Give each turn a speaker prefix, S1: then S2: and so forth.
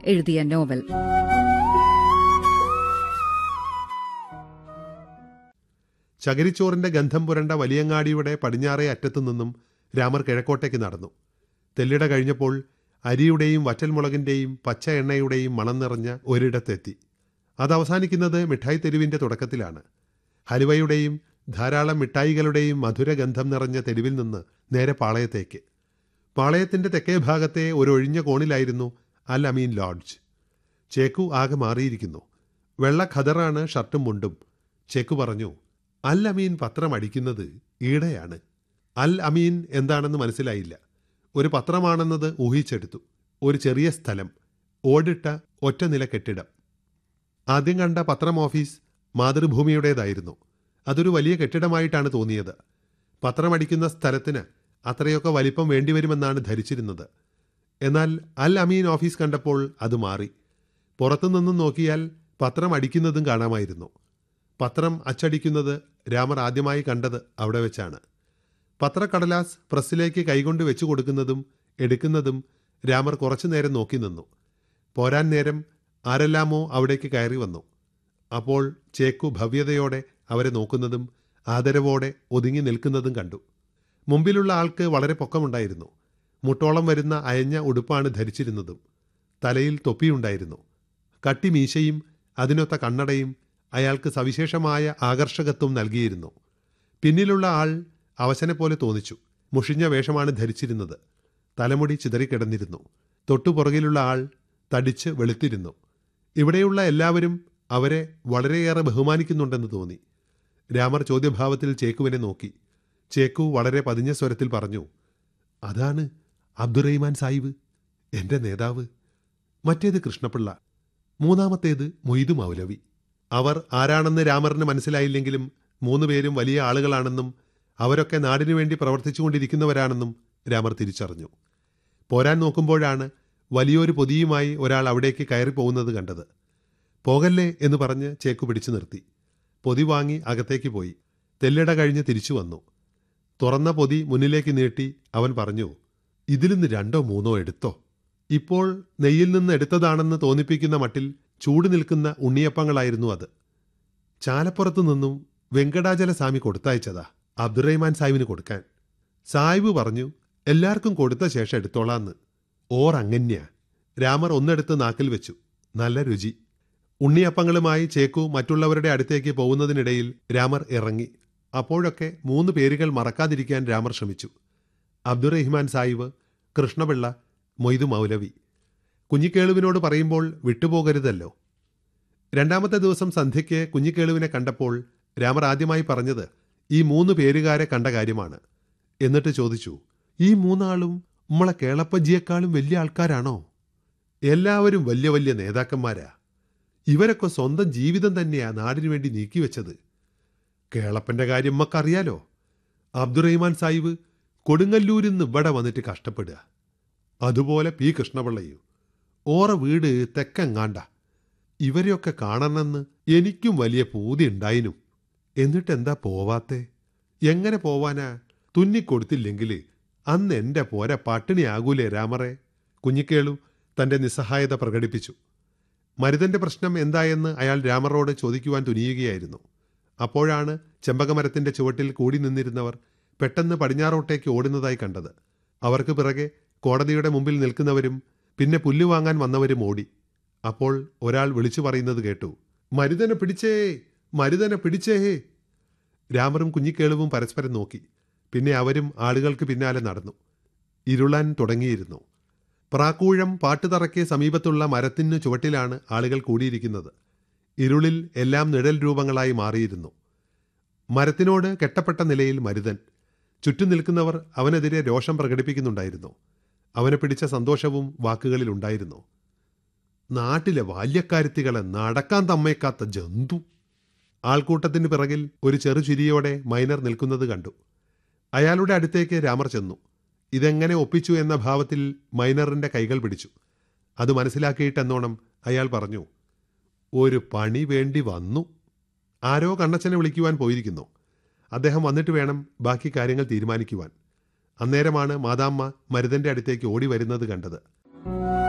S1: എഴുതിയ നോവൽ
S2: ചകിരിച്ചോറിന്റെ ഗന്ധം പുരണ്ട വലിയങ്ങാടിയുടെ പടിഞ്ഞാറേ അറ്റത്തു നിന്നും രാമർ കിഴക്കോട്ടേക്ക് നടന്നു തെല്ലിട കഴിഞ്ഞപ്പോൾ അരിയുടെയും വറ്റൽമുളകിന്റെയും പച്ച എണ്ണയുടെയും മണം നിറഞ്ഞ ഒരിടത്തെത്തി അത് അവസാനിക്കുന്നത് മിഠായി തെരുവിന്റെ തുടക്കത്തിലാണ് ഹലുവയുടെയും ധാരാളം മിഠായികളുടെയും മധുരഗന്ധം നിറഞ്ഞ തെരുവിൽ നിന്ന് നേരെ പാളയത്തേക്ക് പാളയത്തിന്റെ തെക്കേ ഭാഗത്തെ ഒരു ഒഴിഞ്ഞ കോണിലായിരുന്നു അൽ അമീൻ ലോഡ്ജ് ചേക്കു ആകെ മാറിയിരിക്കുന്നു വെള്ള ഖദറാണ് ഷർട്ടും മുണ്ടും ചേക്കു പറഞ്ഞു അൽ അമീൻ പത്രം അടിക്കുന്നത് ഈടെയാണ് അൽ അമീൻ എന്താണെന്ന് മനസ്സിലായില്ല ഒരു പത്രമാണെന്നത് ഊഹിച്ചെടുത്തു ഒരു ചെറിയ സ്ഥലം ഓടിട്ട ഒറ്റ നില കെട്ടിടം ആദ്യം കണ്ട പത്രം ഓഫീസ് മാതൃഭൂമിയുടേതായിരുന്നു അതൊരു വലിയ കെട്ടിടമായിട്ടാണ് തോന്നിയത് പത്രമടിക്കുന്ന സ്ഥലത്തിന് അത്രയൊക്കെ വലിപ്പം വേണ്ടിവരുമെന്നാണ് ധരിച്ചിരുന്നത് എന്നാൽ അൽ അമീൻ ഓഫീസ് കണ്ടപ്പോൾ അത് മാറി പുറത്തുനിന്നും നോക്കിയാൽ പത്രം അടിക്കുന്നതും കാണാമായിരുന്നു പത്രം അച്ചടിക്കുന്നത് രാമർ ആദ്യമായി കണ്ടത് അവിടെ വെച്ചാണ് പത്രക്കടലാസ് പ്രസ്സിലേക്ക് കൈകൊണ്ട് വെച്ചു കൊടുക്കുന്നതും എടുക്കുന്നതും രാമർ കുറച്ചു നേരം നോക്കി നിന്നു പോരാൻ നേരം ആരെല്ലാമോ അവിടേക്ക് കയറി വന്നു അപ്പോൾ ചേക്കു ഭവ്യതയോടെ അവരെ നോക്കുന്നതും ആദരവോടെ ഒതുങ്ങി നിൽക്കുന്നതും കണ്ടു മുമ്പിലുള്ള ആൾക്ക് വളരെ പൊക്കമുണ്ടായിരുന്നു മുട്ടോളം വരുന്ന അയഞ്ഞ ഉടുപ്പാണ് ധരിച്ചിരുന്നതും തലയിൽ തൊപ്പിയുണ്ടായിരുന്നു കട്ടി മീശയും അതിനൊത്ത കണ്ണടയും അയാൾക്ക് സവിശേഷമായ ആകർഷകത്വം നൽകിയിരുന്നു പിന്നിലുള്ള ആൾ അവശനെ പോലെ തോന്നിച്ചു മുഷിഞ്ഞ വേഷമാണ് ധരിച്ചിരുന്നത് തലമുടി ചിതറിക്കിടന്നിരുന്നു തൊട്ടുപുറകിലുള്ള ആൾ തടിച്ച് വെളുത്തിരുന്നു ഇവിടെയുള്ള എല്ലാവരും അവരെ വളരെയേറെ ബഹുമാനിക്കുന്നുണ്ടെന്ന് തോന്നി രാമർ ചോദ്യഭാവത്തിൽ ചേക്കുവിനെ നോക്കി ചേക്കു വളരെ പതിഞ്ഞ സ്വരത്തിൽ പറഞ്ഞു അതാണ് അബ്ദുറഹിമാൻ സാഹിബ് എന്റെ നേതാവ് മറ്റേത് കൃഷ്ണപിള്ള മൂന്നാമത്തേത് മൊയ്തു മൗലവി അവർ ആരാണെന്ന് രാമറിന് മനസ്സിലായില്ലെങ്കിലും മൂന്നുപേരും വലിയ ആളുകളാണെന്നും അവരൊക്കെ നാടിനു വേണ്ടി പ്രവർത്തിച്ചുകൊണ്ടിരിക്കുന്നവരാണെന്നും രാമർ തിരിച്ചറിഞ്ഞു പോരാൻ നോക്കുമ്പോഴാണ് വലിയൊരു പൊതിയുമായി ഒരാൾ അവിടേക്ക് കയറി പോകുന്നത് കണ്ടത് പോകല്ലേ എന്ന് പറഞ്ഞ് ചേക്കു പിടിച്ചു നിർത്തി പൊതി വാങ്ങി അകത്തേക്ക് പോയി തെല്ലിട കഴിഞ്ഞ് തിരിച്ചു വന്നു തുറന്ന പൊതി മുന്നിലേക്ക് നീട്ടി അവൻ പറഞ്ഞു ഇതിൽ നിന്ന് രണ്ടോ മൂന്നോ എടുത്തോ ഇപ്പോൾ നെയ്യിൽ നിന്ന് എടുത്തതാണെന്ന് തോന്നിപ്പിക്കുന്ന മട്ടിൽ ചൂട് നിൽക്കുന്ന ഉണ്ണിയപ്പങ്ങളായിരുന്നു അത് ചാലപ്പുറത്തു നിന്നും വെങ്കടാചല സ്വാമി കൊടുത്തയച്ചതാ അബ്ദുറഹ്മാൻ സാഹിബിന് കൊടുക്കാൻ സാഹിബ് പറഞ്ഞു എല്ലാവർക്കും കൊടുത്ത ശേഷം എടുത്തോളാന്ന് ഓർ അങ്ങന്യ രാമർ ഒന്നെടുത്ത് നാക്കിൽ വെച്ചു നല്ല രുചി ഉണ്ണിയപ്പങ്ങളുമായി ചേക്കു മറ്റുള്ളവരുടെ അടുത്തേക്ക് പോകുന്നതിനിടയിൽ രാമർ ഇറങ്ങി അപ്പോഴൊക്കെ മൂന്ന് പേരുകൾ മറക്കാതിരിക്കാൻ രാമർ ശ്രമിച്ചു അബ്ദുറഹിമാൻ സാഹിബ് കൃഷ്ണപിള്ള മൊയ്തു മൗലവി കുഞ്ഞിക്കേളുവിനോട് പറയുമ്പോൾ വിട്ടുപോകരുതല്ലോ രണ്ടാമത്തെ ദിവസം സന്ധ്യയ്ക്ക് കുഞ്ഞിക്കേളുവിനെ കണ്ടപ്പോൾ രാമർ ആദ്യമായി പറഞ്ഞത് ഈ മൂന്ന് പേരുകാരെ കണ്ട കാര്യമാണ് എന്നിട്ട് ചോദിച്ചു ഈ മൂന്നാളും നമ്മളെ കേളപ്പജിയേക്കാളും വലിയ ആൾക്കാരാണോ എല്ലാവരും വലിയ വലിയ നേതാക്കന്മാരാ ഇവരൊക്കെ സ്വന്തം ജീവിതം തന്നെയാ നാടിനു വേണ്ടി നീക്കിവെച്ചത് കേളപ്പന്റെ കാര്യം നമുക്കറിയാലോ അബ്ദുറഹിമാൻ സാഹിബ് കൊടുങ്ങല്ലൂരിൽ നിന്ന് ഇവിടെ വന്നിട്ട് കഷ്ടപ്പെടുക അതുപോലെ പി കൃഷ്ണപിള്ളയും ഓറ വീട് തെക്കെങ്ങാണ്ട ഇവരെയൊക്കെ കാണണമെന്ന് എനിക്കും വലിയ പൂതി ഉണ്ടായിനും എന്നിട്ടെന്താ പോവാത്തെ എങ്ങനെ പോവാനാ തുന്നിക്കൊടുത്തില്ലെങ്കിൽ അന്ന് എന്റെ പോര പട്ടിണിയാകൂലേ രാമറെ കുഞ്ഞിക്കേളു തന്റെ നിസ്സഹായത പ്രകടിപ്പിച്ചു മരുതന്റെ പ്രശ്നം എന്തായെന്ന് അയാൾ രാമറോട് ചോദിക്കുവാൻ തുനിയുകയായിരുന്നു അപ്പോഴാണ് ചെമ്പകമരത്തിന്റെ ചുവട്ടിൽ കൂടി നിന്നിരുന്നവർ പെട്ടെന്ന് പടിഞ്ഞാറോട്ടേക്ക് ഓടുന്നതായി കണ്ടത് അവർക്ക് പിറകെ കോടതിയുടെ മുമ്പിൽ നിൽക്കുന്നവരും പിന്നെ പുല്ല് വാങ്ങാൻ വന്നവരും ഓടി അപ്പോൾ ഒരാൾ വിളിച്ചു പറയുന്നത് കേട്ടു മരുതനെ പിടിച്ചേ മരുതനെ പിടിച്ചേ രാമറും കുഞ്ഞിക്കേളുവും പരസ്പരം നോക്കി പിന്നെ അവരും ആളുകൾക്ക് പിന്നാലെ നടന്നു ഇരുളാൻ തുടങ്ങിയിരുന്നു പ്രാക്കൂഴം പാട്ടുതറയ്ക്ക് സമീപത്തുള്ള മരത്തിനു ചുവട്ടിലാണ് ആളുകൾ കൂടിയിരിക്കുന്നത് ഇരുളിൽ എല്ലാം നിഴൽ രൂപങ്ങളായി മാറിയിരുന്നു മരത്തിനോട് കെട്ടപ്പെട്ട നിലയിൽ മരുതൻ ചുറ്റും നിൽക്കുന്നവർ അവനെതിരെ രോഷം പ്രകടിപ്പിക്കുന്നുണ്ടായിരുന്നു അവനെ പിടിച്ച സന്തോഷവും വാക്കുകളിലുണ്ടായിരുന്നു നാട്ടിലെ ബാല്യക്കാരുത്തികളെ നടക്കാൻ തമ്മേക്കാത്ത ജന്തു ആൾക്കൂട്ടത്തിന് പിറകിൽ ഒരു ചെറുചിരിയോടെ മൈനർ നിൽക്കുന്നത് കണ്ടു അയാളുടെ അടുത്തേക്ക് രാമർ ചെന്നു ഇതെങ്ങനെ ഒപ്പിച്ചു എന്ന ഭാവത്തിൽ മൈനറിന്റെ കൈകൾ പിടിച്ചു അത് മനസ്സിലാക്കിയിട്ടെന്നോണം അയാൾ പറഞ്ഞു ഒരു പണി വേണ്ടി വന്നു ആരോ കണ്ണച്ചനെ വിളിക്കുവാൻ പോയിരിക്കുന്നു അദ്ദേഹം വന്നിട്ട് വേണം ബാക്കി കാര്യങ്ങൾ തീരുമാനിക്കുവാൻ അന്നേരമാണ് മാതാമ്മ മരുതന്റെ അടുത്തേക്ക് ഓടി വരുന്നത് കണ്ടത്